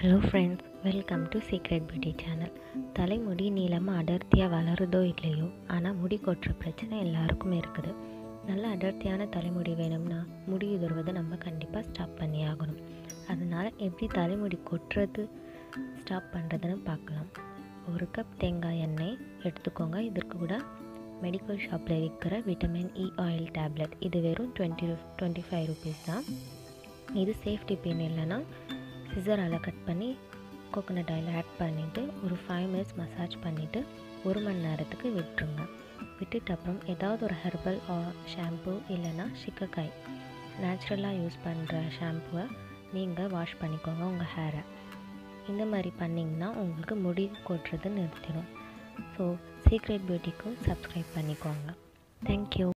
hello friends welcome to secret beauty channel தலைமுடி நீளமாக அடர்த்தியாக வளருதோ இல்லையோ ஆனால் முடி கொட்டுற பிரச்சனை எல்லாருக்குமே இருக்குது நல்ல அடர்த்தியான தலைமுடி வேணும்னா முடி உதிர்வதை நம்ம கண்டிப்பாக ஸ்டாப் பண்ணி ஆகணும் அதனால் எப்படி தலைமுடி கொட்டுறது ஸ்டாப் பண்ணுறதுன்னு பார்க்கலாம் ஒரு கப் தேங்காய் எண்ணெய் எடுத்துக்கோங்க இதற்கு கூட மெடிக்கல் ஷாப்பில் விற்கிற விட்டமின் இ ஆயில் டேப்லெட் இது வெறும் டுவெண்ட்டி டுவெண்ட்டி ஃபைவ் ருபீஸ் தான் இது சேஃப்டி பின் இல்லைன்னா சிசரால் கட் பண்ணி கோகோனட் ஆயில் ஆட் பண்ணிவிட்டு ஒரு ஃபைவ் மினிட்ஸ் மசாஜ் பண்ணிவிட்டு ஒரு மணி நேரத்துக்கு விட்டுருங்க விட்டுட்டு அப்புறம் ஏதாவது ஒரு ஹெர்பல் ஷாம்பு இல்லைன்னா சிக்கக்காய் நேச்சுரலாக யூஸ் பண்ணுற ஷாம்புவை நீங்கள் வாஷ் பண்ணிக்கோங்க உங்கள் ஹேரை இந்த மாதிரி பண்ணிங்கன்னா உங்களுக்கு முடி கொட்டுறது நிறுத்திடும் ஸோ சீக்ரெட் பியூட்டிக்கும் சப்ஸ்கிரைப் பண்ணிக்கோங்க தேங்க்யூ